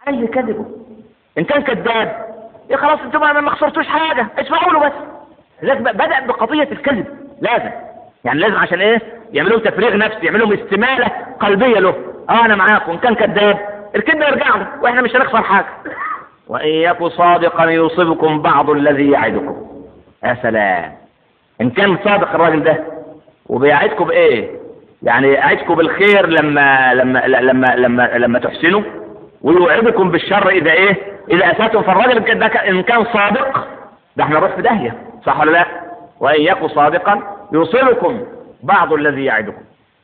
عليه كذبه ان كان كذاب يا خلاص انتم ما خسرتوش حاجه اسمعوا له بس لازم بدا بقضيه الكذب لازم يعني لازم عشان ايه يعملوا تفريغ نفسي يعملوا استماله قلبيه له اه انا معاكم ان كان كذاب الكذب يرجع له واحنا مش هنخسر حاجه وان يكن صادقا يصيبكم بعض الذي يعدكم يا سلام ان كان صادق الراجل ده وبيعدكم بايه يعني يعدكم بالخير لما لما لما لما لما تحسنوا ويوعدكم بالشر اذا ايه اذا اساتم فالراجل ده ان كان صادق ده احنا نروح في داهيه صح ولا لا وان يكن صادقا يوصلكم بعض الذي يعدكم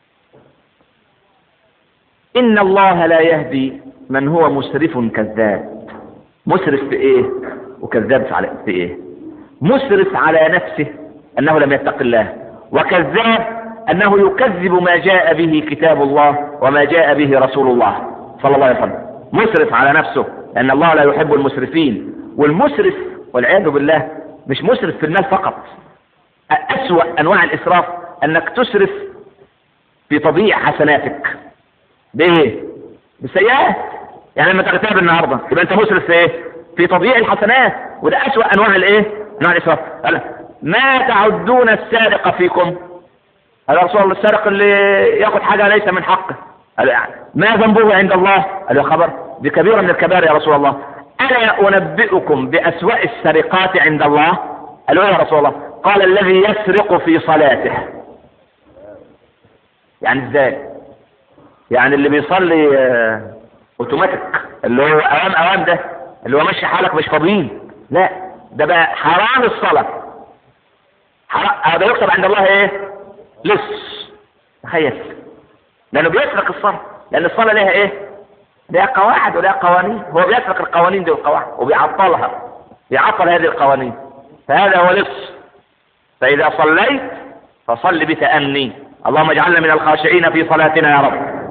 ان الله لا يهدي من هو مسرف كذاب مسرف في ايه وكذاب في ايه مسرف على نفسه انه لم يتق الله وكذاب انه يكذب ما جاء به كتاب الله وما جاء به رسول الله صلى الله عليه وسلم مسرف على نفسه لان الله لا يحب المسرفين والمسرف والعياذ بالله مش مسرف في المال فقط اسوأ انواع الاسراف انك تسرف في تضييع حسناتك بايه بالسيئات يعني لما تغتاب النهارده يبقى انت مسرف في ايه في تضييع الحسنات وده اسوأ انواع الايه انواع الاسراف قال ما تعدون السارق فيكم قال رسول الله السارق اللي ياخذ حاجه ليس من حقه قال يعني ما ذنبه عند الله قال يا خبر دي كبيره من الكبائر يا رسول الله الا انبئكم باسواء السرقات عند الله قالوا يا رسول الله قال الذي يسرق في صلاته يعني ازاي يعني اللي بيصلي اوتوماتيك اللي هو اوام اوام ده اللي هو ماشي حالك مش فاضيين لا ده بقى حرام الصلاة حرام هذا يكتب عند الله ايه لص تخيل لانه بيسرق الصلاة لان الصلاة لها ايه لها قواعد ولها قوانين هو بيسرق القوانين دي والقواعد وبيعطلها بيعطل هذه القوانين فهذا هو لص فإذا صليت فصل بتأني اللهم اجعلنا من الخاشعين في صلاتنا يا رب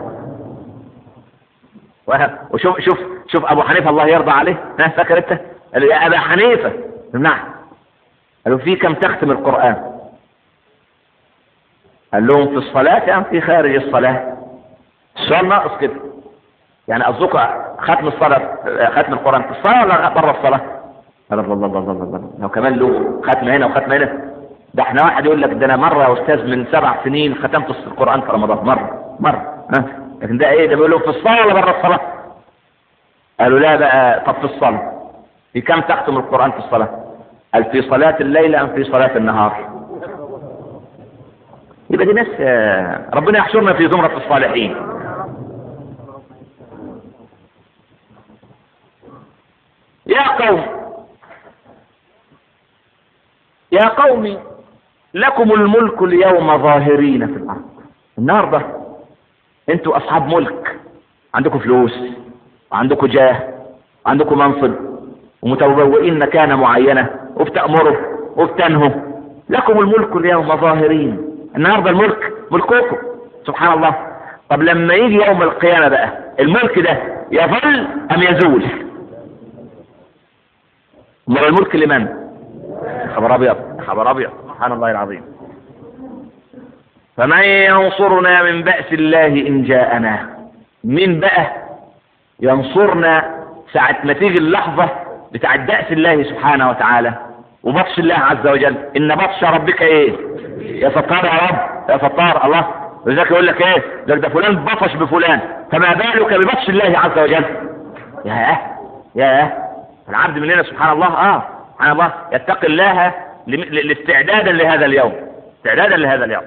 وشوف شوف شوف ابو حنيفه الله يرضى عليه ها فاكر انت قال له يا ابا حنيفه نعم قال له في كم تختم القران قال لهم في الصلاه ام في خارج الصلاه السؤال ناقص كده يعني قصدك ختم الصلاه ختم القران في الصلاه ولا بره الصلاه قال الله الله الله الله الله لو كمان له ختم هنا وختم هنا ده احنا واحد يقول لك ده انا مره يا استاذ من سبع سنين ختمت القران في رمضان مره مره ها لكن ده ايه ده بيقول له في الصلاه ولا بره الصلاه قالوا لا بقى طب في الصلاه في كم تختم القران في الصلاه قال في صلاه الليل ام في صلاه النهار يبقى دي ناس ربنا يحشرنا في زمره الصالحين يا قوم يا قوم لكم الملك اليوم ظاهرين في الارض النهارده انتوا اصحاب ملك عندكم فلوس وعندكم جاه وعندكم منصب ومتبوئين مكانه معينه وبتامروا وبتنهوا لكم الملك اليوم ظاهرين النهارده الملك ملككم سبحان الله طب لما يجي يوم القيامه بقى الملك ده يظل ام يزول امال الملك لمن خبر ابيض خبر ابيض سبحان الله العظيم فمن ينصرنا من بأس الله إن جاءنا مين بقى ينصرنا ساعة ما تيجي اللحظة بتاعة بأس الله سبحانه وتعالى وبطش الله عز وجل إن بطش ربك إيه يا ستار يا رب يا ستار الله ولذلك يقول لك إيه ده, ده فلان بطش بفلان فما بالك ببطش الله عز وجل يا يا العبد مننا سبحان الله اه سبحان الله يتقي الله لاستعدادا لهذا اليوم استعدادا لهذا اليوم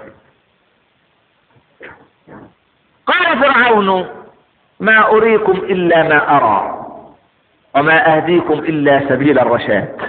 قال فرعون ما أريكم إلا ما أرى وما أهديكم إلا سبيل الرشاد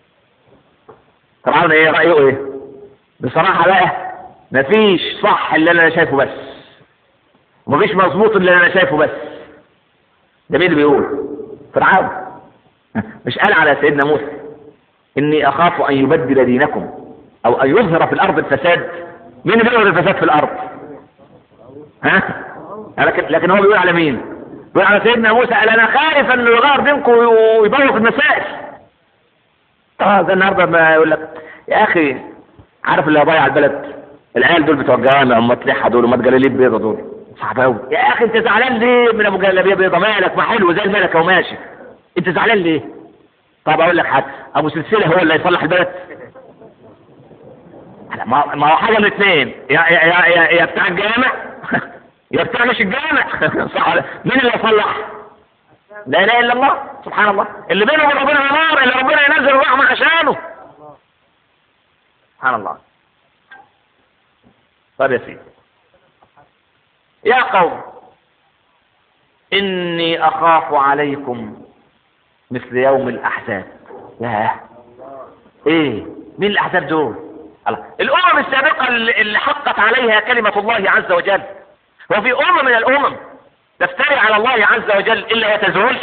فرعون إيه رأيه إيه بصراحة بقى مفيش صح اللي أنا شايفه بس ومفيش مظبوط اللي أنا شايفه بس ده مين اللي بيقول فرعون مش قال على سيدنا موسى إني أخاف أن يبدل دينكم أو أن يظهر في الأرض الفساد مين اللي بيظهر الفساد في الأرض ها لكن لكن هو بيقول على مين بيقول على سيدنا موسى قال انا خايف انه يغير دينكم ويبوظ المسائل اه ده النهارده ما يقول لك يا اخي عارف اللي هيضيع البلد العيال دول بتوع الجوامع هم تلحى دول وما جلاليب بيضه دول صعب قوي يا اخي انت زعلان ليه من ابو جلابيه بيضه مالك ما حلو زي الملكه وماشي انت زعلان ليه طب اقول لك حاجه ابو سلسله هو اللي هيصلح البلد لا، ما ما هو حاجه من اثنين يا يا يا, يا, يا بتاع الجامع يا بتاع مش الجامع صح ولا- مين اللي يصلح لا اله الا الله سبحان الله اللي بينه وبين ربنا نار اللي ربنا ينزل الرحمه عشانه سبحان الله طيب يا سيدي يا قوم إني أخاف عليكم مثل يوم الأحزاب ياه إيه مين الأحزاب دول الله. الأمم السابقة اللي اللي حقت عليها كلمة الله عز وجل وفي أمم من الأمم تفتري على الله عز وجل إلا يتزول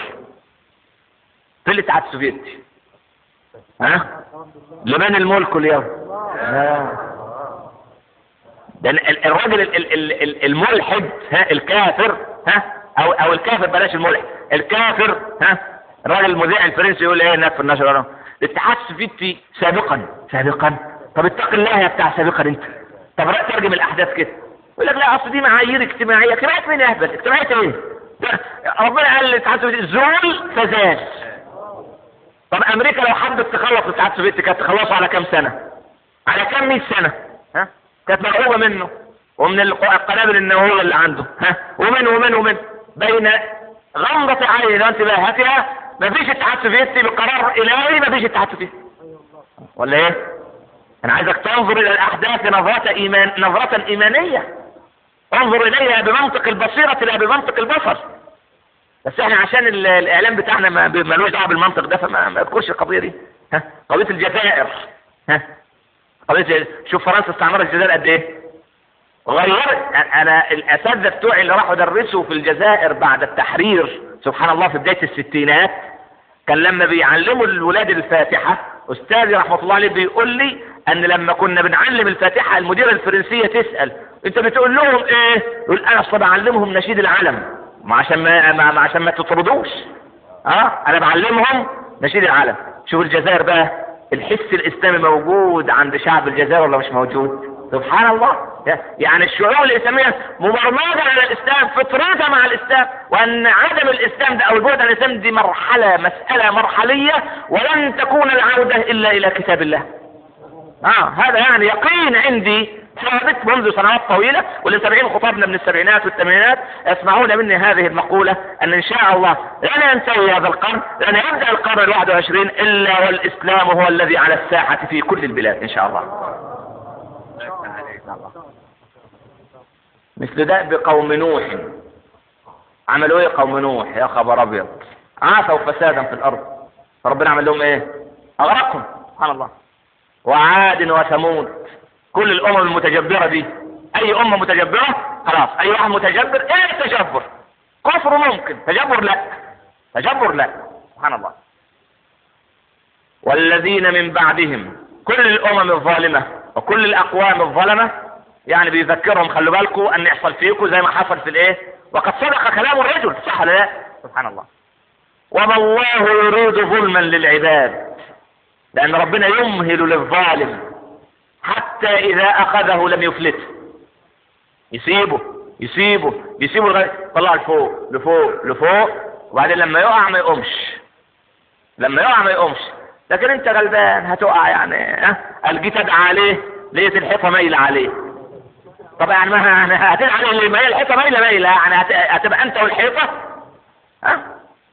في الاتحاد السوفيتي ها لمن الملك اليوم لا. ده ال- الراجل ال- ال- ال- ال- الملحد ها الكافر ها او او الكافر بلاش الملحد الكافر ها الراجل المذيع الفرنسي يقول ايه هناك في النشر الاتحاد السوفيتي سابقا سابقا طب اتق الله يا بتاع سابقا انت طب رأي ترجم الاحداث كده يقول لك لا اصل دي معايير اجتماعيه اجتماعيه مين يهبل اجتماعيه ايه ده ربنا قال للاتحاد السوفيتي زول فزال طب امريكا لو حبت تخلص الاتحاد السوفيتي كانت تخلصه على كام سنه على كام 100 سنه ها كانت مرعوبه منه ومن الق- القنابل النوويه اللي عنده ها ومن ومن ومن بين غمضة عين وانتباهاتها ما فيش اتحاد سوفيتي بقرار الهي ما فيش اتحاد سوفيتي ولا ايه؟ انا عايزك تنظر الى الاحداث نظرة ايمان نظرة ايمانية انظر اليها بمنطق البصيرة لا بمنطق البصر بس احنا عشان ال- الاعلام بتاعنا ما ملوش دعوه بالمنطق ده فما ما يذكرش القضيه دي ها قضيه الجزائر ها قضيه شوف فرنسا استعمرت الجزائر قد ايه غيرت انا الاساتذه بتوعي اللي راحوا درسوا في الجزائر بعد التحرير سبحان الله في بدايه الستينات كان لما بيعلموا الولاد الفاتحه استاذي رحمه الله عليه بيقول لي ان لما كنا بنعلم الفاتحه المديره الفرنسيه تسال انت بتقول لهم ايه؟ يقول انا اصلا بعلمهم نشيد العلم ما عشان ما, ما ما- عشان ما تطردوش اه انا بعلمهم نشيد العلم شوف الجزائر بقى الحس الاسلامي موجود عند شعب الجزائر ولا مش موجود سبحان الله يعني الشعوب الاسلاميه مبرمجه على الاسلام فطرتها مع الاسلام وان عدم الاسلام ده او البعد عن الاسلام دي مرحله مساله مرحليه ولن تكون العوده الا الى كتاب الله اه هذا يعني يقين عندي ثابت منذ سنوات طويلة واللي متابعين خطابنا من السبعينات والثمانينات يسمعون مني هذه المقولة ان ان شاء الله لن ينتهي هذا القرن لن يبدأ القرن الواحد وعشرين الا والاسلام هو الذي على الساحة في كل البلاد ان شاء الله مثل دأب قوم نوح عملوا ايه قوم نوح يا خبر ابيض عاثوا فسادا في الارض فربنا عمل لهم ايه اغرقهم سبحان الله وعاد وثمود كل الامم المتجبره دي اي امه متجبره خلاص اي واحد متجبر ايه التجبر كفر ممكن تجبر لا تجبر لا سبحان الله والذين من بعدهم كل الامم الظالمه وكل الاقوام الظلمه يعني بيذكرهم خلوا بالكم ان يحصل فيكم زي ما حصل في الايه وقد صدق كلام الرجل صح ولا لا سبحان الله وما الله يريد ظلما للعباد لأن ربنا يمهل للظالم حتى إذا أخذه لم يفلته يسيبه يسيبه يسيبه لغاية طلع لفوق لفوق لفوق وبعدين لما يقع ما يقومش لما يقع ما يقومش لكن انت غلبان هتقع يعني ها قال جيت ادعى عليه لقيت الحيطه مايله عليه طب يعني ما يعني هتدعي عليه ليه؟ ما هي الحيطه مايله مايله يعني هت- هتبقى انت والحيطه ها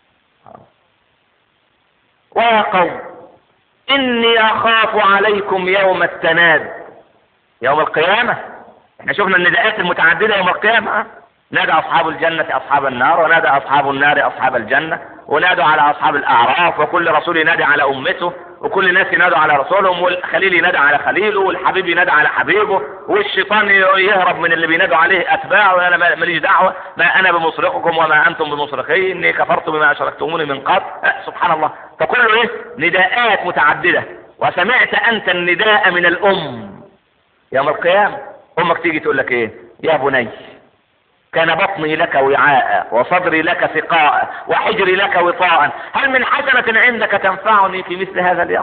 ويا قوم إني أخاف عليكم يوم التناد يوم القيامة احنا شفنا النداءات المتعددة يوم القيامة ها؟ نادى أصحاب الجنة أصحاب النار ونادى أصحاب النار أصحاب الجنة ونادوا على أصحاب الأعراف وكل رسول ينادي على أمته وكل الناس ينادوا على رسولهم والخليل ينادى على خليله والحبيب ينادى على حبيبه والشيطان يهرب من اللي بينادوا عليه أتباعه وأنا ما- ماليش دعوة ما أنا بمصرخكم وما أنتم بمصرخي إني كفرت بما أشركتموني من قبل أه سبحان الله فكله إيه نداءات متعددة وسمعت أنت النداء من الأم يوم القيامة أمك تيجي تقول لك إيه يا بني كان بطني لك وعاء وصدري لك سقاء وحجري لك وطاء هل من حسنة عندك تنفعني في مثل هذا اليوم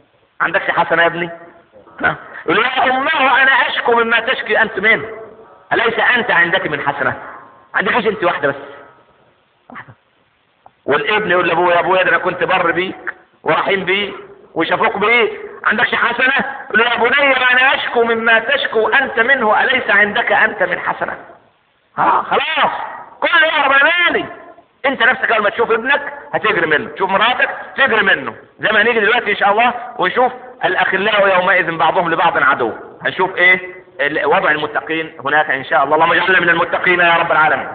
عندكش حسنة يا ابني ها؟ يقول يا أمه أنا أشكو مما تشكي أنت منه أليس أنت عندك من حسنة عندكش أنت واحدة بس واحدة والابن يقول لأبوه يا أبويا ده أنا كنت بر بيك ورحيم بيك وشفوق بيك عندكش حسنة يقول له يا بني أنا أشكو مما تشكو أنت منه أليس عندك أنت من حسنة ها خلاص كل يهرب أماني انت نفسك اول ما تشوف ابنك هتجري منه تشوف مراتك تجري منه زي ما هنيجي دلوقتي ان شاء الله ونشوف الاخلاء يومئذ بعضهم لبعض عدو هنشوف ايه ال- وضع المتقين هناك ان شاء الله اللهم اجعلنا من المتقين يا رب العالمين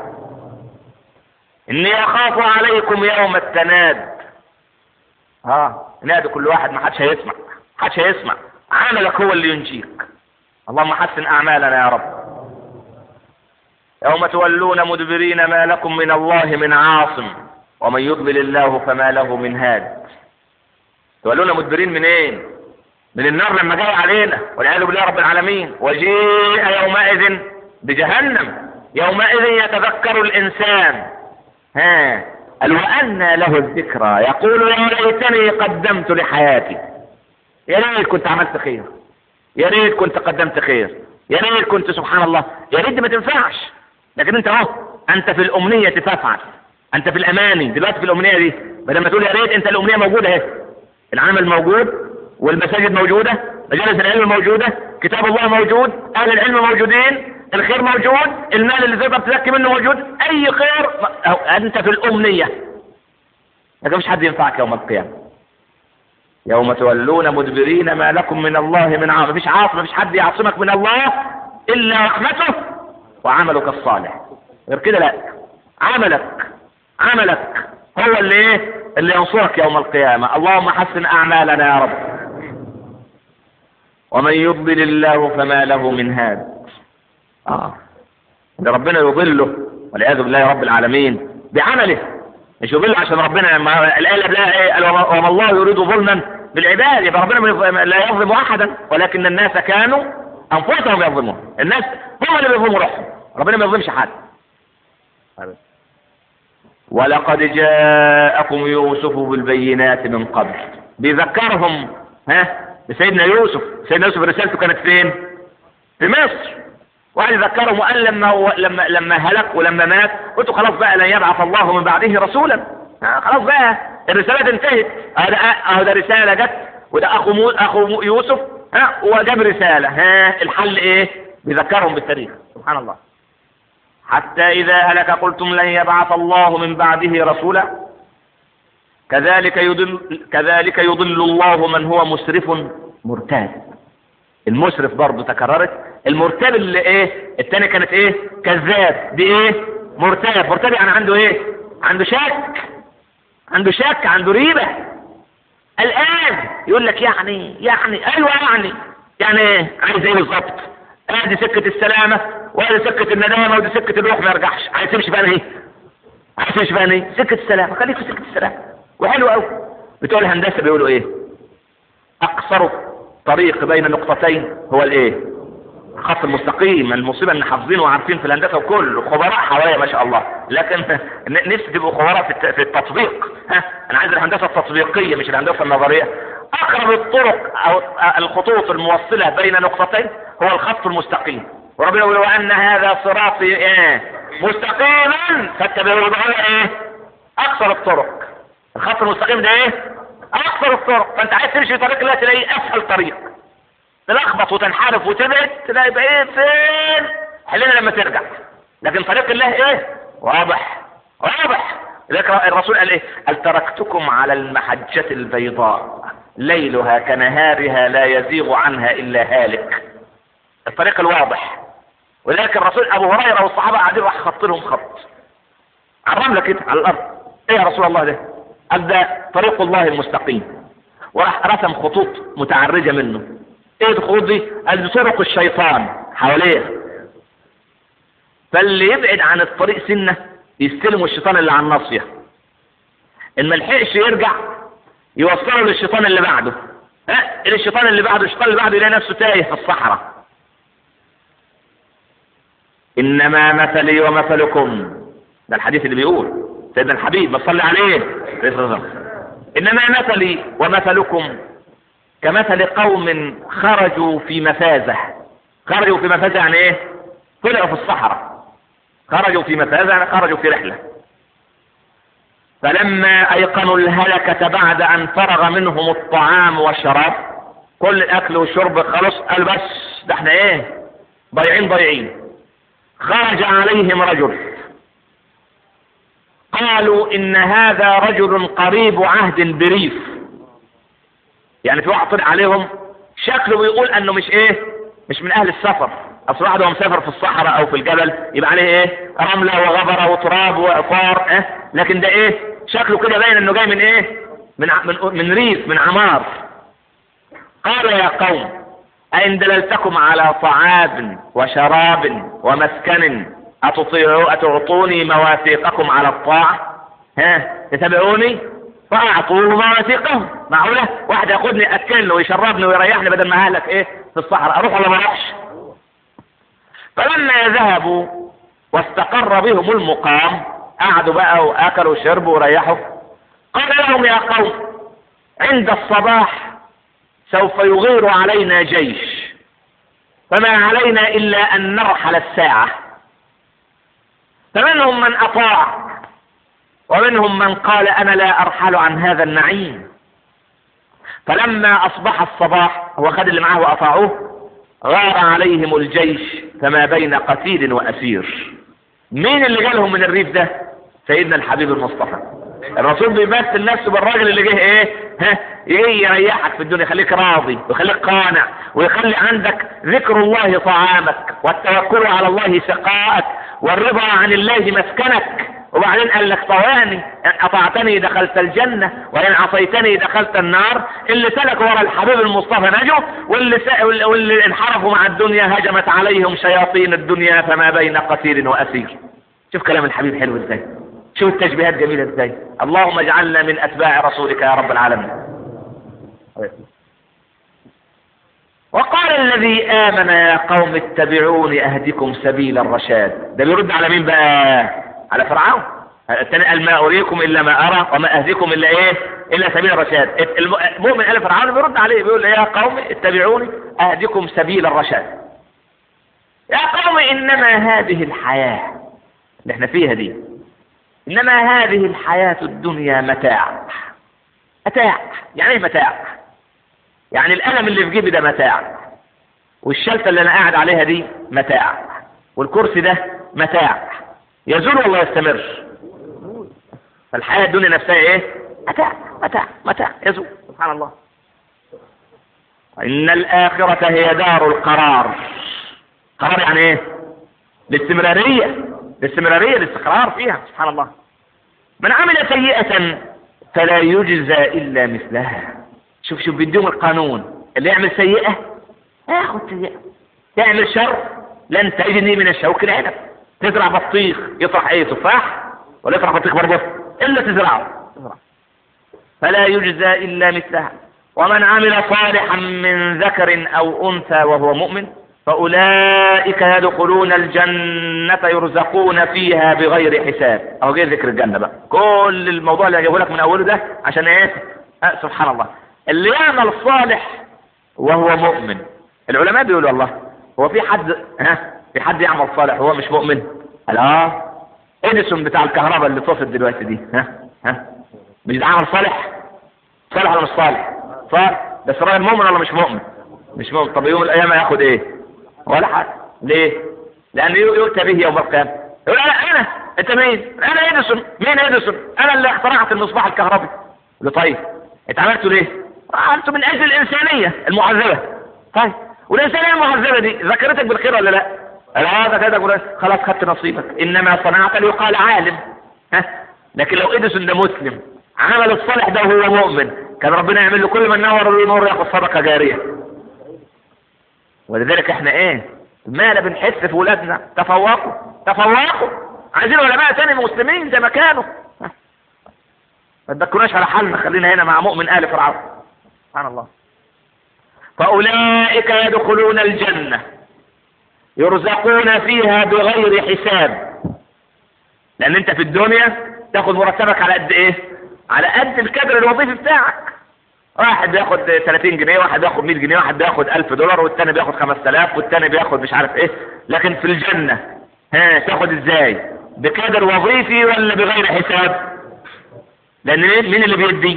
اني اخاف عليكم يوم التناد اه نادي كل واحد ما حدش هيسمع حدش هيسمع عملك هو اللي ينجيك اللهم حسن اعمالنا يا رب يوم تولون مدبرين ما لكم من الله من عاصم ومن يضلل الله فما له من هاد تولون مدبرين منين من النار لما جاي علينا والعياذ بالله رب العالمين وجيء يومئذ بجهنم يومئذ يتذكر الانسان ها قال وأنى له الذكرى يقول يا ليتني قدمت لحياتي يا ريت كنت عملت خير يا ريت كنت قدمت خير يا ريت كنت سبحان الله يا ريت دي ما تنفعش لكن انت اهو انت في الامنيه تفعل انت في الاماني دلوقتي في الامنيه دي بدل ما تقول يا ريت انت الامنيه موجوده اهي العمل موجود والمساجد موجوده مجالس العلم موجوده كتاب الله موجود اهل العلم موجودين الخير موجود المال اللي تقدر تزكي منه موجود اي خير أهو انت في الامنيه لكن مش حد ينفعك يوم القيامه يوم تولون مدبرين ما لكم من الله من عاصم مفيش عاصم مفيش حد يعصمك من الله الا رحمته وعملك الصالح غير كده لا عملك عملك هو اللي ايه اللي ينصرك يوم القيامة اللهم حسن اعمالنا يا رب ومن يضلل الله فما له من هاد اه ده ربنا يضله والعياذ بالله رب العالمين بعمله مش يضل عشان ربنا ما الآية لا ايه قال وما وما الله يريد ظلما بالعباد يبقى ربنا ما- لا يظلم احدا ولكن الناس كانوا انفسهم يظلمون الناس هم اللي بيظلموا روحهم ربنا ما يظلمش حد ولقد جاءكم يوسف بالبينات من قبل بيذكرهم ها بسيدنا يوسف سيدنا يوسف رسالته كانت فين في مصر وقال يذكرهم وقال لما هو لما لما هلك ولما مات قلت خلاص بقى لن يبعث الله من بعده رسولا ها خلاص بقى الرسالات انتهت اهو ده اهو ده رساله جت وده اخو مو اخو مو- يوسف ها وجاب رساله ها الحل ايه بيذكرهم بالتاريخ سبحان الله حتى إذا هلك قلتم لن يبعث الله من بعده رسولا كذلك يضل كذلك يضل الله من هو مسرف مرتاب المسرف برضه تكررت المرتاب اللي ايه التاني كانت ايه كذاب دي ايه مرتاب مرتاب يعني عنده ايه عنده شك عنده شك عنده ريبه الان يقول لك يعني يعني ايوه يعني يعني ايه عايز ايه بالظبط ادي سكه السلامه وادي سكه الندامه ودي سكه الروح ما يرجعش عايز تمشي بقى ايه عايز تمشي بقى ايه سكه السلامه خليك في سكه السلامه وحلو قوي بتوع الهندسه بيقولوا ايه اقصر طريق بين نقطتين هو الايه الخط المستقيم المصيبه ان حافظين وعارفين في الهندسه وكل خبراء حواليا ما شاء الله لكن ن- نفسي تبقوا خبراء في الت- في التطبيق ها انا عايز الهندسه التطبيقيه مش الهندسه النظريه اقرب الطرق او الخطوط الموصله بين نقطتين هو الخط المستقيم وربنا يقول وان هذا صراطي ايه مستقيما فاتبعوه ده ايه اقصر الطرق الخط المستقيم ده ايه اقصر الطرق فانت عايز تمشي في طريق لا تلاقيه اسهل طريق تلخبط وتنحرف وتبعد تلاقي بقى ايه فين حلنا لما ترجع لكن طريق الله ايه واضح واضح لذلك الرسول قال ايه قال تركتكم على المحجة البيضاء ليلها كنهارها لا يزيغ عنها الا هالك الطريق الواضح ولذلك الرسول ابو هريره والصحابه قاعدين راح خط لهم خط على الرمله كده على الارض ايه يا رسول الله ده قال ده طريق الله المستقيم وراح رسم خطوط متعرجه منه ايه الخطوط دي قال دي طرق الشيطان حواليه فاللي يبعد عن الطريق سنه يستلموا الشيطان اللي على الناصيه ان ما لحقش يرجع يوصله للشيطان اللي بعده ها الشيطان اللي بعده الشيطان اللي بعده يلاقي نفسه تايه في الصحراء انما مثلي ومثلكم ده الحديث اللي بيقول سيدنا الحبيب ما صلي عليه عليه الصلاة والسلام. انما مثلي ومثلكم كمثل قوم خرجوا في مفازة خرجوا في مفازة يعني ايه طلعوا في الصحراء خرجوا في مفازة يعني خرجوا في رحلة فلما ايقنوا الهلكة بعد ان فرغ منهم الطعام والشراب كل الاكل والشرب خلص قال بس ده احنا ايه ضايعين ضايعين خرج عليهم رجل قالوا ان هذا رجل قريب عهد بريف يعني في واحد طلع عليهم شكله بيقول انه مش ايه مش من اهل السفر اصل واحد هو مسافر في الصحراء او في الجبل يبقى عليه ايه رمله وغبره وتراب وعقار اه لكن ده ايه شكله كده باين انه جاي من ايه من ع- من من ريف من عمار قال يا قوم أئن دللتكم على طعام وشراب ومسكن أتطيعوا أتعطوني مواثيقكم على الطاعة ها تتبعوني فأعطوه مواثيقهم معقولة واحد ياخدني أكلني ويشربني ويريحني بدل ما أهلك إيه في الصحراء أروح ولا ما أروحش فلما ذهبوا واستقر بهم المقام قعدوا بقى وأكلوا وشربوا وريحوا قال لهم يا قوم عند الصباح سوف يغير علينا جيش فما علينا إلا أن نرحل الساعة فمنهم من أطاع ومنهم من قال أنا لا أرحل عن هذا النعيم فلما أصبح الصباح هو خد اللي معاه وأطاعوه غار عليهم الجيش فما بين قتيل وأسير مين اللي جالهم من الريف ده سيدنا الحبيب المصطفى الرسول بيمثل نفسه بالراجل اللي جه ايه ها يجي يريحك في الدنيا يخليك راضي ويخليك قانع ويخلي عندك ذكر الله طعامك والتوكل على الله سقاءك والرضا عن الله مسكنك وبعدين قال لك طواني ان اطعتني دخلت الجنه وان عصيتني دخلت النار اللي سلكوا ورا الحبيب المصطفى نجوا واللي س... واللي- واللي انحرفوا مع الدنيا هجمت عليهم شياطين الدنيا فما بين قتيل واسير شوف كلام الحبيب حلو ازاي شوف التشبيهات جميله ازاي اللهم اجعلنا من اتباع رسولك يا رب العالمين وقال الذي آمن يا قوم اتبعوني أهدكم سبيل الرشاد ده بيرد على مين بقى على فرعون الثاني قال ما أريكم إلا ما أرى وما أهدكم إلا إيه إلا سبيل الرشاد الم- المؤمن قال فرعون بيرد عليه بيقول يا قوم اتبعوني أهدكم سبيل الرشاد يا قوم إنما هذه الحياة اللي احنا فيها دي إنما هذه الحياة الدنيا متاع متاع يعني ايه متاع يعني القلم اللي في جيبي ده متاع والشلتة اللي انا قاعد عليها دي متاع والكرسي ده متاع يزول ولا يستمر فالحياة الدنيا نفسها ايه متاع متاع متاع يزول سبحان الله إن الآخرة هي دار القرار قرار يعني ايه الاستمرارية الاستمرارية الاستقرار فيها سبحان الله من عمل سيئة فلا يجزى إلا مثلها شوف شوف بيديهم القانون اللي يعمل سيئة ياخد سيئة تعمل شر لن تجني من الشوك العنب تزرع بطيخ يطرح ايه تفاح ولا يطرح بطيخ برضه الا تزرعه تزرع. فلا يجزى الا مثلها ومن عمل صالحا من ذكر او انثى وهو مؤمن فاولئك يدخلون الجنة يرزقون فيها بغير حساب اهو جاي ذكر الجنة بقى كل الموضوع اللي هجيبه لك من اوله ده عشان ايه أه سبحان الله اللي يعمل صالح وهو مؤمن العلماء بيقولوا الله هو في حد ها في حد يعمل صالح وهو مش مؤمن قال اه اديسون بتاع الكهرباء اللي طفت دلوقتي دي ها ها مش ده عمل صالح صالح ولا مش صالح صالح بس راجل مؤمن ولا مش مؤمن مش مؤمن طب يوم القيامه ياخد ايه ولا حاجه ليه لان يؤتى به يوم القيامه يقول انا انا انت مين انا اديسون مين اديسون انا اللي اخترعت المصباح الكهربي يقول له طيب انت عملته ليه عملته من اجل الانسانيه المعذبه طيب والانسانيه المعذبه دي ذكرتك بالخير ولا لا لا ذكرتك بالخير خلاص خدت نصيبك انما صنعت ليقال عالم ها لكن لو اديسون ده مسلم عمل الصالح ده وهو مؤمن كان ربنا يعمل له كل من نور له نور ياخد صدقه جاريه ولذلك احنا ايه مالا بنحس في ولادنا تفوقوا تفوقوا عايزين علماء تاني مسلمين زي ما كانوا ها. ما تذكرناش على حالنا خلينا هنا مع مؤمن آل فرعون سبحان الله فأولئك يدخلون الجنة يرزقون فيها بغير حساب لأن أنت في الدنيا تاخد مرتبك على قد إيه؟ على قد الكادر الوظيفي بتاعك واحد بياخد 30 جنيه واحد بياخد 100 جنيه واحد بياخد 1000 دولار والتاني بياخد 5000 والتاني بياخد مش عارف ايه لكن في الجنة ها تاخد ازاي بكادر وظيفي ولا بغير حساب لان مين اللي بيدي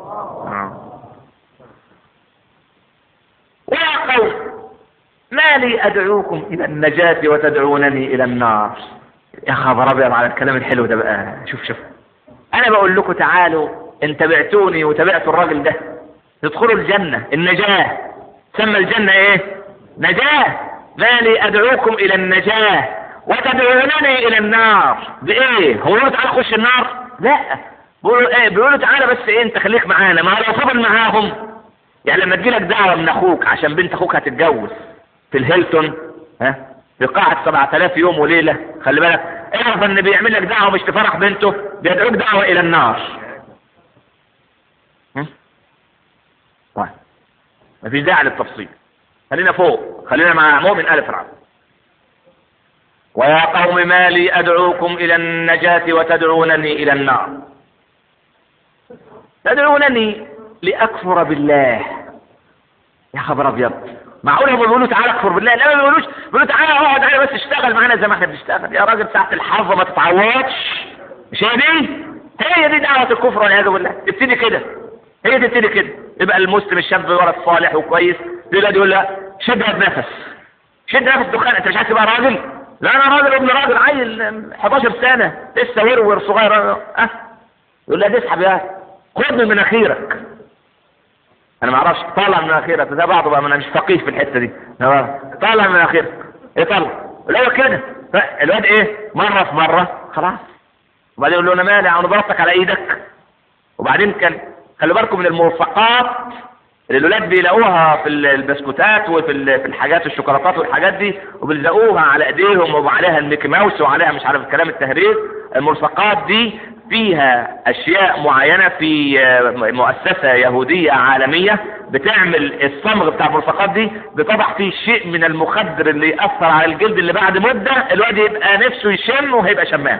ويا قوم ما لي ادعوكم الى النجاة وتدعونني الى النار يا خبر ابيض على الكلام الحلو ده بقى شوف شوف انا بقول لكم تعالوا ان تبعتوني وتبعتوا الراجل ده تدخلوا الجنة النجاة سمى الجنة ايه نجاة ما لي ادعوكم الى النجاة وتدعونني الى النار بايه هو يقولوا تعالى خش النار لا بيقولوا ايه بيقولوا تعالى بس ايه انت خليك معانا ما هو لو فضل معاهم يعني لما تجيلك دعوة من اخوك عشان بنت اخوك هتتجوز في الهيلتون ها في قاعة 7000 يوم وليلة خلي بالك اعرف ان بيعمل لك دعوة مش لفرح بنته بيدعوك دعوة الى النار ها؟ طيب مفيش داعي للتفصيل خلينا فوق خلينا مع مؤمن آل فرعون ويا قوم ما لي أدعوكم إلى النجاة وتدعونني إلى النار تدعونني لأكفر بالله يا خبر أبيض معقول هم بيقولوا تعالى اكفر بالله لا ما بيقولوش بيقولوا تعالى اقعد على بس اشتغل معانا زي ما احنا بنشتغل يا راجل ساعة الحظ ما تتعوضش مش هي دي هي دي دعوة الكفر والعياذ بالله تبتدي كده هي تبتدي كده يبقى المسلم الشاب ولد صالح وكويس يقعد يقول لا شدها بنفس شد نفس دخان انت مش عايز تبقى راجل لا انا راجل ابن راجل عيل 11 سنة لسه ورور صغير اه يقول لها تسحب يا خد من مناخيرك انا ما اعرفش طالع من مناخيرك ده بعضه بقى انا مش فقيه في الحته دي طالع من مناخيرك ايه طالع لا كده الواد ايه مره في مره خلاص وبعدين يقول له انا مالي انا ضربتك على ايدك وبعدين كان خلي بالكم من المرفقات اللي الولاد بيلاقوها في البسكوتات وفي في الحاجات الشوكولاتات والحاجات دي وبيلزقوها على ايديهم وعليها الميكي ماوس وعليها مش عارف الكلام التهريج المرفقات دي فيها اشياء معينة في مؤسسة يهودية عالمية بتعمل الصمغ بتاع المرفقات دي بتضع فيه شيء من المخدر اللي يأثر على الجلد اللي بعد مدة الواد يبقى نفسه يشم وهيبقى شمام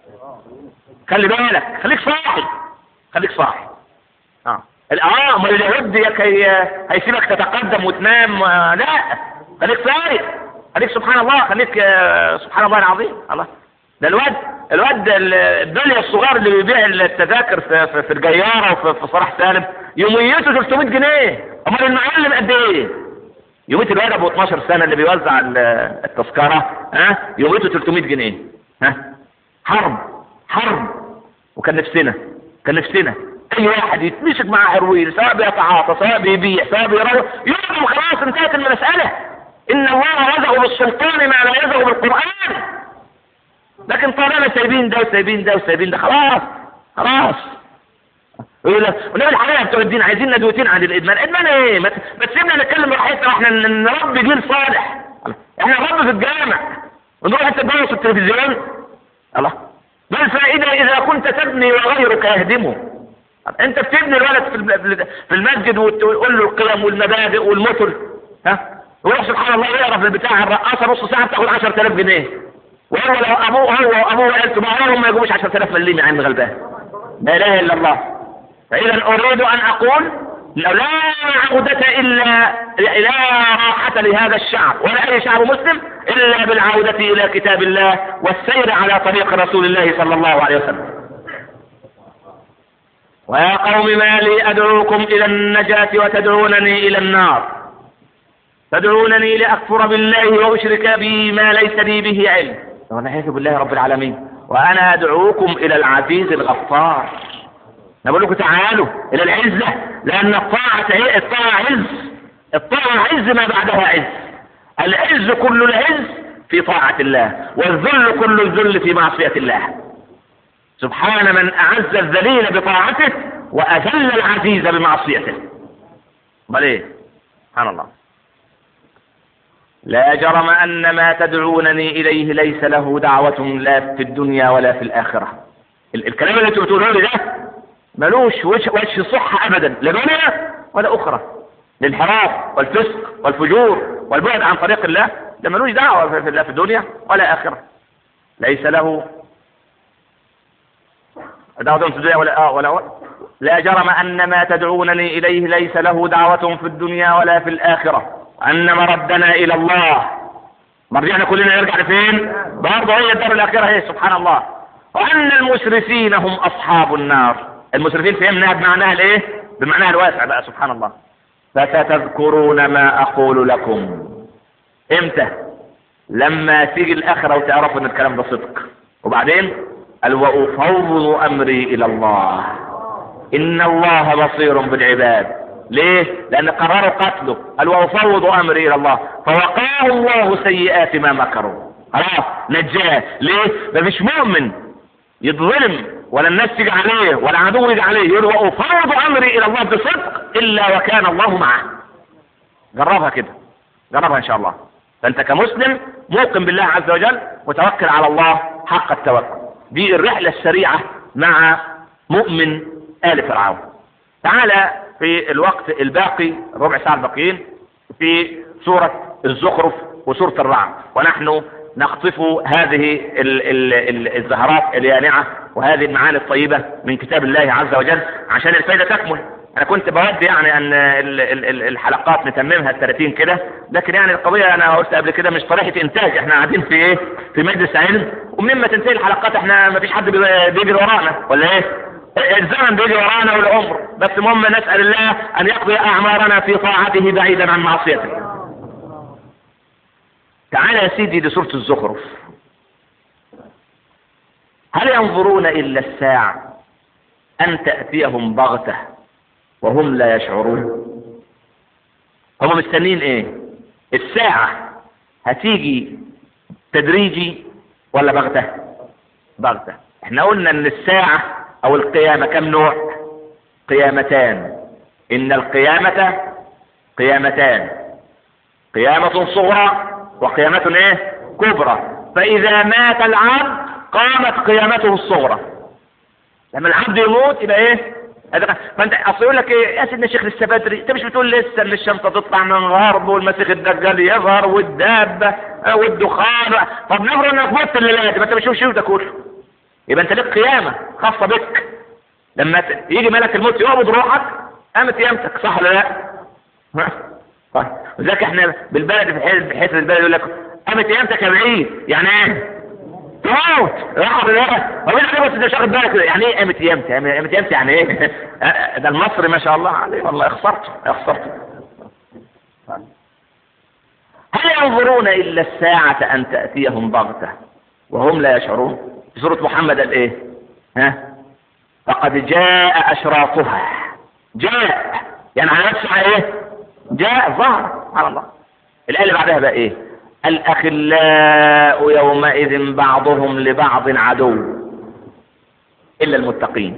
خلي بالك خليك صاحي خليك صاحي اه اه امال اليهود كي هيسيبك تتقدم وتنام لا خليك صاحي خليك سبحان الله خليك سبحان الله العظيم الله ده الواد الواد البليه الصغير اللي بيبيع التذاكر في في, في الجياره وفي في صلاح سالم يوميته 300 جنيه امال المعلم قد ايه؟ يوميه الواد ابو 12 سنه اللي بيوزع التذكره ها يوميته 300 جنيه ها حرب حرب وكان نفسنا كان نفسنا اي واحد يتمسك مع هروين سواء بيتعاطى سواء بيبيع سواء بيروح يقوم خلاص انتهت المساله ان الله رزقه بالسلطان ما لا يرزقه بالقران لكن طالما سايبين ده وسايبين ده وسايبين ده خلاص خلاص يقول لك ونبي الحقيقه بتوع الدين عايزين ندوتين عن الادمان ادمان ايه ما تسيبنا نتكلم براحتنا واحنا نربي جيل صالح احنا نربي في الجامع ونروح انت تدرس في التلفزيون الله ما الفائده اذا كنت تبني وغيرك يهدمه انت بتبني الولد في المسجد وتقول له القيم والمبادئ والمثل ها ويروح سبحان الله يقرا في البتاع الرقاصه نص ساعه بتاخد 10000 جنيه وهو لو ابوه هو وابوه وعيلته معاهم ما يجيبوش 10000 مليم يا عم غلبان لا اله الا الله فاذا اريد ان اقول لا عودة الا لا راحة لهذا الشعب ولا اي شعب مسلم الا بالعودة الى كتاب الله والسير على طريق رسول الله صلى الله عليه وسلم ويا قوم ما لي ادعوكم الى النجاة وتدعونني الى النار تدعونني لاكفر بالله واشرك به ما ليس لي به علم والعياذ بالله رب العالمين وانا ادعوكم الى العزيز الغفار انا بقول لكم تعالوا الى العزة لان الطاعة هي الطاعة عز الطاعة عز ما بعدها عز العز كل العز في طاعة الله والذل كل الذل في معصية الله سبحان من اعز الذليل بطاعته واذل العزيز بمعصيته امال ايه سبحان الله لا جرم أن ما تدعونني إليه ليس له دعوة لا في الدنيا ولا في الآخرة ال الكلام اللي انتم بتقولوه لي ده ملوش وجه, وجه صحة أبدا لا دنيا ولا أخرى الانحراف والفسق والفجور والبعد عن طريق الله ده ملوش دعوة في, لا في الدنيا ولا آخرة ليس له دعوة في الدنيا ولا آه ولا لا جرم أن ما تدعونني إليه ليس له دعوة في الدنيا ولا في الآخرة أن مردنا إلى الله مرجعنا كلنا نرجع لفين برضه هي الدار الاخره هي سبحان الله وان المسرفين هم اصحاب النار المسرفين فهمناها بمعناها الايه بمعناها الواسع بقى سبحان الله فستذكرون ما اقول لكم امتى لما تيجي الاخره وتعرفوا ان الكلام ده صدق وبعدين قال وافوض امري الى الله ان الله بصير بالعباد ليه لان قرروا قتله قال وافوض امري الى الله فوقاه الله سيئات ما مكروا خلاص نجاه ليه ده مش مؤمن يتظلم ولا الناس تيجي عليه ولا عدو يجي عليه يقول وافوض امري الى الله بصدق الا وكان الله معه جربها كده جربها ان شاء الله فانت كمسلم موقن بالله عز وجل وتوكل على الله حق التوكل دي الرحله السريعه مع مؤمن ال فرعون تعالى في الوقت الباقي ربع ساعه الباقيين في سوره الزخرف وسوره الرعد ونحن نقطف هذه ال ال ال الزهرات اليانعه وهذه المعاني الطيبه من كتاب الله عز وجل عشان الفائده تكمل انا كنت بود يعني ان ال- ال- ال- الحلقات نتممها ال 30 كده لكن يعني القضيه انا قلت قبل كده مش طريقه انتاج احنا قاعدين في ايه في مجلس علم ومما تنتهي الحلقات احنا ما فيش حد بي- بيجري ورانا ولا ايه الزمن بيجري ورانا والعمر بس المهم نسال الله ان يقضي اعمارنا في طاعته بعيدا عن معصيته تعال يا سيدي لسوره الزخرف هل ينظرون الا الساعه ان تاتيهم بغته وهم لا يشعرون هم مستنين ايه الساعة هتيجي تدريجي ولا بغتة بغتة احنا قلنا ان الساعة او القيامة كم نوع قيامتان ان القيامة قيامتان قيامة صغرى وقيامة ايه كبرى فاذا مات العبد قامت قيامته الصغرى لما العبد يموت يبقى ايه هذا فانت اصل يقول لك ايه يا سيدنا الشيخ لسه بدري انت مش بتقول لسه ان الشمس تطلع من الغرب والمسيح الدجال يظهر والدابه آه، والدخان طب نفرض انك مت الليله دي ما انت بتشوف شو ده كله يبقى انت لك قيامه خاصه بك لما ت- يجي ملك الموت يقبض روحك قامت قيامتك صح ولا لا؟ ها؟ طيب وذلك احنا بالبلد في حته في حته البلد يقول لك قامت قيامتك يا بعيد يعني ايه؟ تموت راح بالله هو انت بس انت مش واخد بالك يعني ايه قامت قيامتي قامت قيامتي يعني ايه ده المصري ما شاء الله عليه والله خسرت خسرت هل ينظرون الا الساعة ان تأتيهم بغتة وهم لا يشعرون في سورة محمد قال ايه ها فقد جاء اشراطها جاء يعني على نفسها ايه جاء ظهر سبحان الله الآية اللي بعدها بقى ايه الأخلاء يومئذ بعضهم لبعض عدو إلا المتقين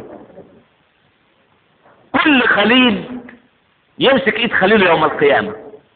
كل خليل يمسك ايد خليله يوم القيامة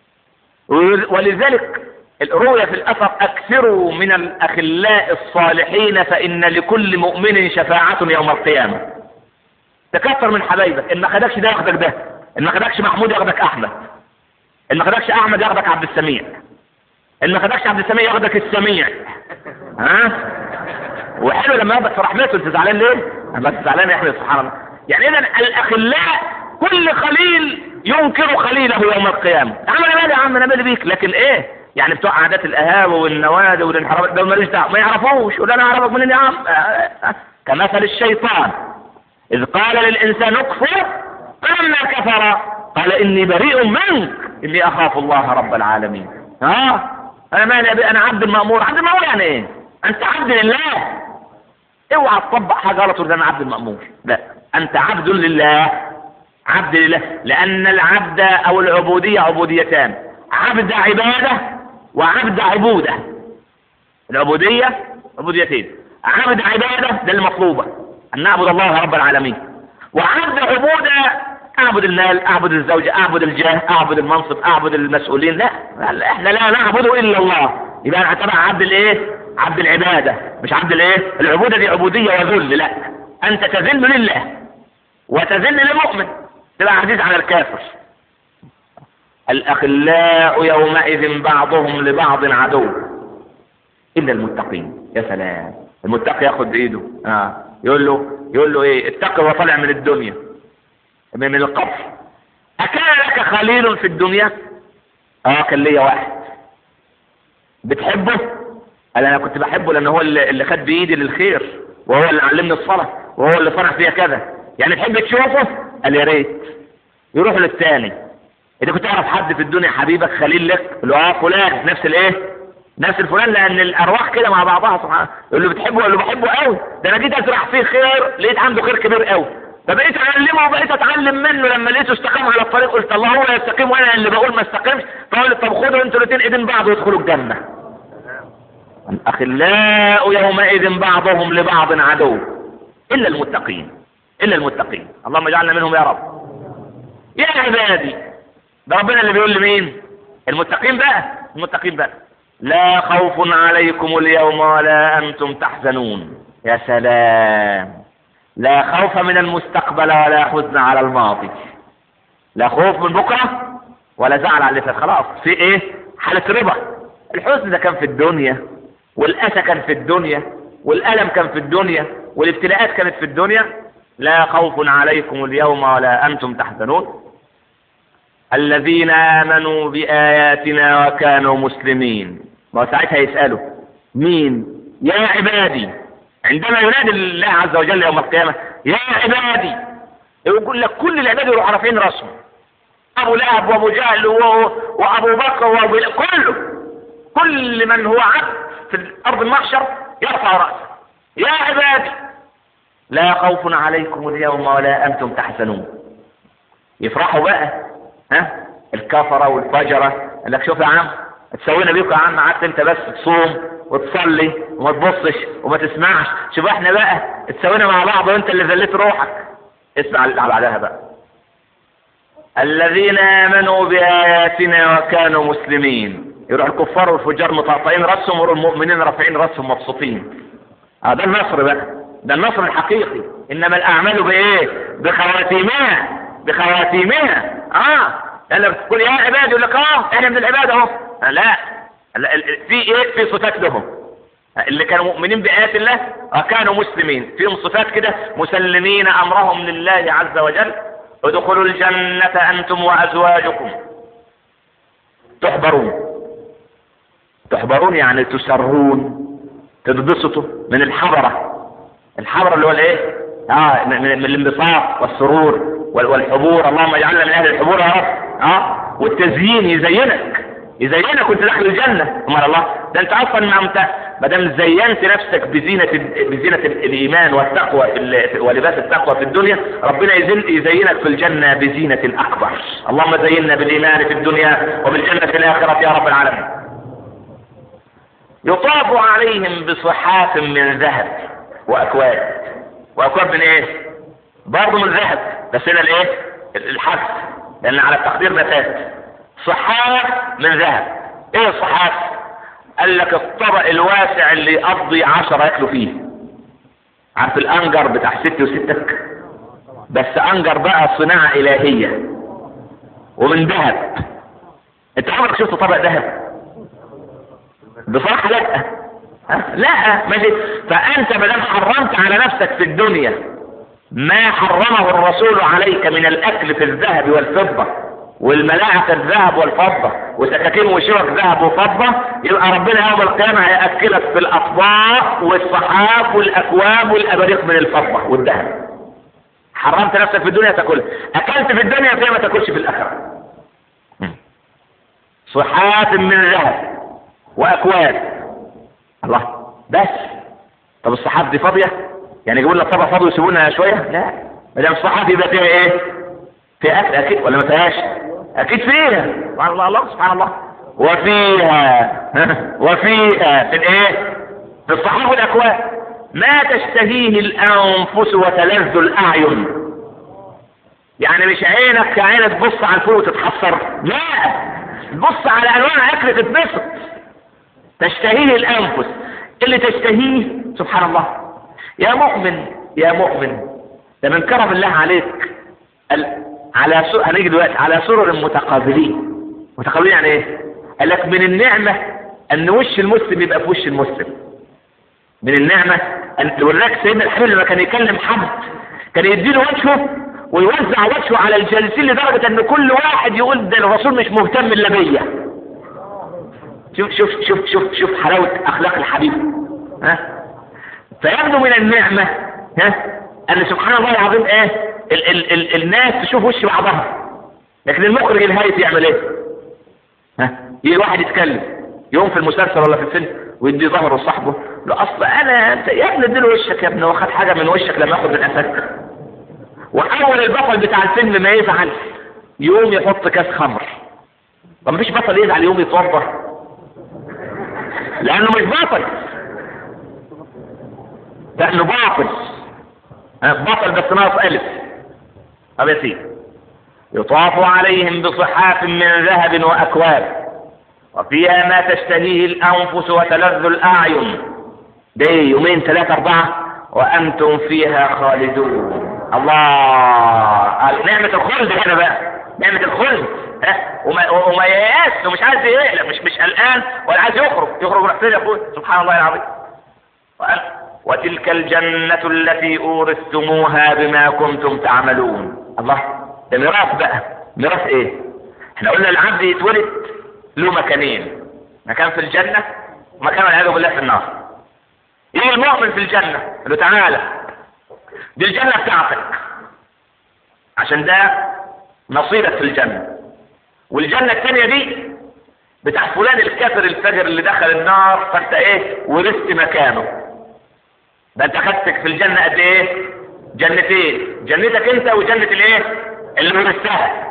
ولذلك الرؤيا في الأثر أكثروا من الأخلاء الصالحين فإن لكل مؤمن شفاعة يوم القيامة تكثر من حبايبك إن ما خدكش ده ياخدك ده إن ما خدكش محمود ياخدك أحمد إن ما خدكش أحمد ياخدك عبد السميع إن ما خدكش عبد السميع ياخدك السميع ها وحلو لما ياخدك في رحمته انت زعلان ليه؟ بس زعلان يا احمد سبحان الله يعني اذا الاخلاء كل خليل ينكر خليله يوم القيامه يا عم انا مالي يا عم انا مالي بيك لكن ايه يعني بتوع عادات القهاوي والنوادي والانحرافات دول ماليش دعوه ما يعرفوش يقول انا اعرفك منين يا عم كمثل الشيطان اذ قال للانسان اكفر فلما كفر قال اني بريء منك اني اخاف الله رب العالمين ها انا مالي أبي انا عبد المامور عبد المامور يعني ايه انت عبد لله اوعى تطبق حاجه غلط وتقول انا عبد المامور لا انت عبد لله عبد لله لان العبد او العبوديه عبوديتان عبد عباده وعبد عبوده العبوديه عبوديتين عبد عباده ده المطلوبه ان نعبد الله رب العالمين وعبد عبوده اعبد المال اعبد الزوجة اعبد الجاه اعبد المنصب اعبد المسؤولين لا احنا لا نعبد الا الله يبقى انا تبع عبد الايه عبد العبادة مش عبد الايه العبودة دي عبودية وذل لا انت تذل لله وتذل للمؤمن تبقى عزيز على الكافر الاخلاء يومئذ بعضهم لبعض عدو الا المتقين يا سلام المتقي ياخد بايده اه يقول له يقول له ايه اتقي وطلع من الدنيا من القبر أكان لك خليل في الدنيا؟ اه كان ليا واحد بتحبه قال انا كنت بحبه لان هو اللي اللي خد بايدي للخير وهو اللي علمني الصلاه وهو اللي صنع فيها كذا يعني تحب تشوفه قال يا ريت يروح للتاني اذا كنت تعرف حد في الدنيا حبيبك خليل لك يقول له اه فلان نفس الايه نفس الفلان لان الارواح كده مع بعضها سبحان يقول له بتحبه يقول له بحبه قوي ده انا جيت ازرع فيه خير لقيت عنده خير كبير قوي فبقيت اعلمه وبقيت اتعلم منه لما لقيته استقام على الطريق قلت الله هو يستقيم وانا اللي بقول ما استقيمش فقال طب خدوا انتوا الاثنين ايدين بعض وادخلوا الجنه الاخلاء يومئذ بعضهم لبعض عدو الا المتقين الا المتقين اللهم اجعلنا منهم يا رب يا عبادي ده ربنا اللي بيقول لمين المتقين بقى المتقين بقى لا خوف عليكم اليوم ولا انتم تحزنون يا سلام لا خوف من المستقبل ولا حزن على الماضي لا خوف من بكره ولا زعل على اللي فات خلاص في ايه حاله رضا الحزن ده كان في الدنيا والاسى كان في الدنيا والالم كان في الدنيا والابتلاءات كانت في الدنيا لا خوف عليكم اليوم ولا انتم تحزنون الذين امنوا باياتنا وكانوا مسلمين ما ساعتها يسالوا مين يا عبادي عندما ينادي الله عز وجل يوم القيامه يا عبادي يقول لك كل العباد يروحوا رافعين راسهم ابو لهب وابو جهل و- وابو بكر وابو كله كل من هو عبد في ارض المحشر يرفع راسه يا عبادي لا خوف عليكم اليوم ولا انتم تحزنون يفرحوا بقى ها الكفره والفجره قال لك شوف يا عم تسوينا بيكم يا عم قعدت انت بس تصوم وتصلي وما تبصش وما تسمعش شوف احنا بقى تسوينا مع بعض وانت اللي ذليت روحك اسمع اللي بعدها بقى الذين امنوا باياتنا وكانوا مسلمين يروح الكفار والفجار مطرطقين راسهم ويروح المؤمنين رافعين راسهم مبسوطين اه ده النصر بقى ده النصر الحقيقي انما الاعمال بايه بخواتيمها بخواتيمها اه قال لك تقول يا عبادي يقول لك اه احنا من العباد اهو آه، لا لا، ال- ال- في ايه في صفات لهم اللي كانوا مؤمنين بآيات الله آه، كانوا مسلمين فيهم صفات كده مسلمين امرهم لله عز وجل ادخلوا الجنة انتم وازواجكم تحبرون تحبرون يعني تسرون تتبسطوا من الحضرة الحضرة اللي هو الايه اه من, من من الانبساط والسرور وال- والحبور اللهم اجعلنا من اهل الحبور يا رب اه والتزيين يزينك يزينك وانت داخل الجنة امال الله ده انت اصلا ما انت ما دام زينت نفسك بزينة ال- بزينة ال- الايمان والتقوى في ال- ولباس التقوى في الدنيا ربنا يزين يزينك في الجنة بزينة اكبر اللهم زينا بالايمان في الدنيا وبالجنة في الاخرة يا رب العالمين يطاف عليهم بصحاف من ذهب واكواب واكواب من ايه برضه من ذهب بس هنا الايه الحذف لان على التقدير ده فات صحاف من ذهب ايه الصحاف قال لك الطبق الواسع اللي يقضي عشرة ياكلوا فيه عارف الانجر بتاع ستي وستك بس انجر بقى صناعة الهية ومن ذهب انت عمرك شفت طبق ذهب بصراحة لا ها؟ لا ماشي فأنت مادام حرمت على نفسك في الدنيا ما حرمه الرسول عليك من الأكل في الذهب والفضة والملاعق الذهب والفضة وسكاكين وشوك ذهب وفضة يبقى ربنا يوم القيامة هيأكلك في الأطباق والصحاف والأكواب والأباريق من الفضة والذهب حرمت نفسك في الدنيا تاكلها أكلت في الدنيا فيها ما تاكلش في الآخرة صحاف من ذهب واكواب الله بس طب الصحاف دي فاضيه يعني يجيبوا لنا طبق فاضي ويسيبونا شويه لا ما دام الصحاف يبقى فيها ايه فيها اكل اكيد ولا ما فيهاش اكيد فيها سبحان الله الله سبحان الله وفيها وفيها في الايه في الصحاف والاكواب ما تشتهيه الانفس وتلذ الاعين يعني مش عينك كعينك تبص على الفوق وتتحسر لا تبص على انواع اكل تتبسط تشتهيه الانفس اللي تشتهيه سبحان الله يا مؤمن يا مؤمن ده من كرم الله عليك ال... على سر... هنيجي دلوقتي على سرر متقابلين متقابلين يعني ايه؟ قال لك من النعمة ان وش المسلم يبقى في وش المسلم من النعمة ان وراك سيدنا الحبيب لما كان يكلم حد كان يديله وجهه ويوزع وجهه على الجالسين لدرجة ان كل واحد يقول ده الرسول مش مهتم الا بيا شوف شوف شوف شوف شوف حلاوة أخلاق الحبيب ها فيبدو من النعمة ها أن سبحان الله العظيم إيه ال ال ال الناس تشوف وش بعضها لكن المخرج الهايف يعمل إيه ها يجي واحد يتكلم يوم في المسلسل ولا في الفيلم ويدي ظهره لصاحبه له اصل انا انت يا ابني اديله وشك يا ابني هو خد حاجه من وشك لما ياخد من قفاك واول البطل بتاع الفيلم ما يزعل يوم يحط كاس خمر طب مفيش بطل يزعل يوم يتوضى لانه مش بطل لانه باطل بطل بس ناقص الف طب يا سيدي يطاف عليهم بصحاف من ذهب واكواب وفيها ما تشتهيه الانفس وتلذ الاعين ده يومين ثلاثة أربعة وأنتم فيها خالدون الله نعمة الخلد هنا بقى نعمة الخلد ها وما وما ييأس ومش عايز يقلق مش مش قلقان ولا عايز يخرج يخرج راح فين يا اخويا سبحان الله العظيم وتلك الجنة التي أورثتموها بما كنتم تعملون الله ده ميراث بقى ميراث ايه؟ احنا قلنا العبد يتولد له مكانين مكان في الجنة ومكان والعياذ بالله في النار يجي المؤمن في الجنة يقول له تعالى دي الجنة بتاعتك عشان ده نصيبك في الجنة والجنة الثانية دي بتاع فلان الكافر الفجر اللي دخل النار فانت ايه ورثت مكانه ده انت خدتك في الجنة قد ايه جنتين جنتك انت وجنة الايه اللي ورثتها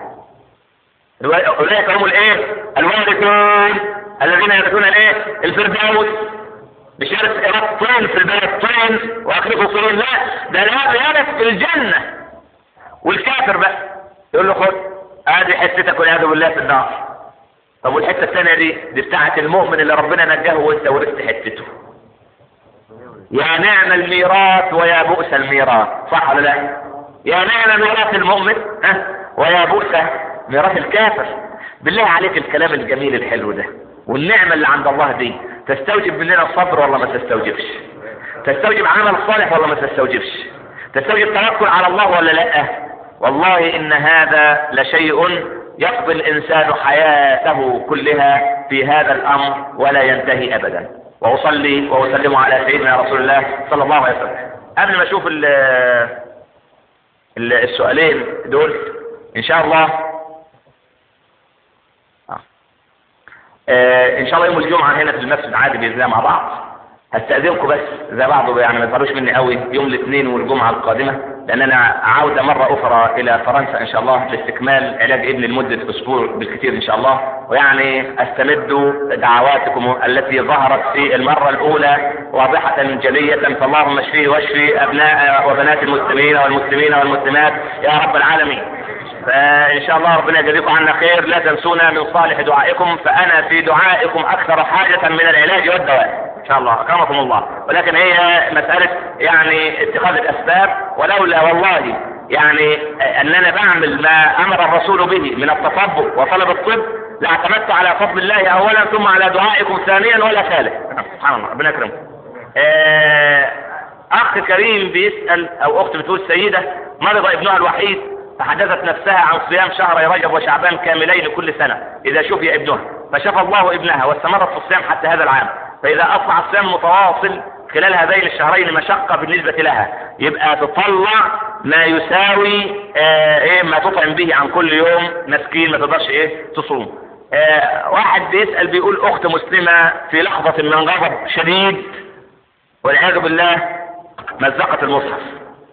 اولئك هم الايه الوارثون الذين يرثون الايه الفردوس مش يرث إرادة طين في البلد طين واخلفه طين لا ده لا يرث في الجنة والكافر بقى يقول له خد ادي حتتك والعياذ بالله في النار طب والحته الثانيه دي دي بتاعت المؤمن اللي ربنا نجاه وانت ورثت حتته يا نعم الميراث ويا بؤس الميراث صح ولا لا يا نعم ميراث المؤمن ها ويا بؤس ميراث الكافر بالله عليك الكلام الجميل الحلو ده والنعمة اللي عند الله دي تستوجب مننا الصبر ولا ما تستوجبش تستوجب عمل صالح ولا ما تستوجبش تستوجب توكل على الله ولا لا والله ان هذا لشيء يقضي الانسان حياته كلها في هذا الامر ولا ينتهي ابدا واصلي واسلم على سيدنا رسول الله صلى الله عليه وسلم قبل ما اشوف ال ال السؤالين دول ان شاء الله آه ان شاء الله يوم الجمعه هنا في المسجد عادي باذن الله مع بعض هستأذنكم بس زي بعض يعني ما تزعلوش مني قوي يوم الاثنين والجمعه القادمه لان انا عوده مره اخرى الى فرنسا ان شاء الله لاستكمال علاج ابني لمده اسبوع بالكثير ان شاء الله ويعني استمد دعواتكم التي ظهرت في المره الاولى واضحه جليه فاللهم اشفيه واشفي ابناء وبنات المسلمين والمسلمين والمسلمات يا رب العالمين فان شاء الله ربنا يجزيكم عنا خير لا تنسونا من صالح دعائكم فانا في دعائكم اكثر حاجه من العلاج والدواء ان شاء الله اكرمكم الله ولكن هي مساله يعني اتخاذ الاسباب ولولا والله يعني اننا بعمل ما امر الرسول به من التطبق وطلب الطب لاعتمدت على فضل الله اولا ثم على دعائكم ثانيا ولا ثالث سبحان الله ربنا يكرمكم آه اخ كريم بيسال او اخت بتقول سيده مرض ابنها الوحيد فحدثت نفسها عن صيام شهري رجب وشعبان كاملين كل سنة إذا شفي ابنها فشفى الله ابنها واستمرت في الصيام حتى هذا العام فإذا أصبح الصيام متواصل خلال هذين الشهرين مشقة بالنسبة لها يبقى تطلع ما يساوي آه ايه ما تطعم به عن كل يوم مسكين ما تقدرش ايه تصوم آه واحد بيسأل بيقول أخت مسلمة في لحظة من غضب شديد والعياذ بالله مزقت المصحف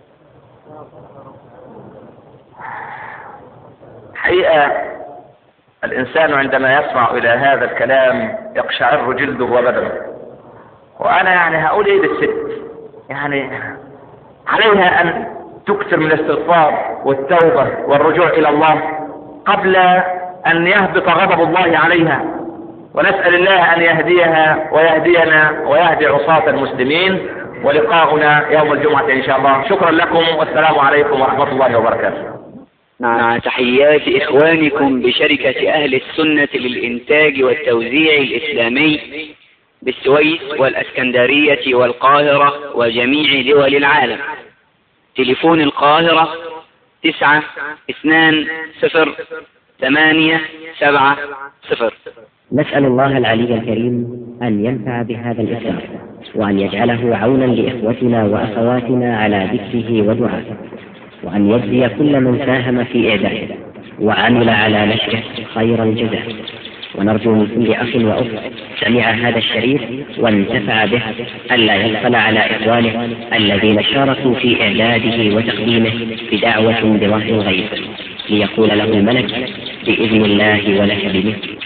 حقيقة الإنسان عندما يسمع إلى هذا الكلام يقشعر جلده وبدنه وأنا يعني هقول إيه للست يعني عليها أن تكثر من الاستغفار والتوبة والرجوع إلى الله قبل أن يهبط غضب الله عليها ونسأل الله أن يهديها ويهدينا ويهدي عصاة المسلمين ولقاؤنا يوم الجمعة إن شاء الله شكرا لكم والسلام عليكم ورحمة الله وبركاته مع تحيات إخوانكم بشركة أهل السنة للإنتاج والتوزيع الإسلامي بالسويس والأسكندرية والقاهرة وجميع دول العالم تليفون القاهرة تسعة اثنان صفر ثمانية سبعة صفر نسأل الله العلي الكريم أن ينفع بهذا الإسلام وأن يجعله عونا لإخوتنا وأخواتنا على ذكره ودعائه وأن يجزي كل من ساهم في إعداده وعمل على نشره خير الجزاء ونرجو من كل أخ وأخت سمع هذا الشريف وانتفع به ألا يغفل على إخوانه الذين شاركوا في إعداده وتقديمه بدعوة بظهر الغيب ليقول له الملك بإذن الله ولك بمثله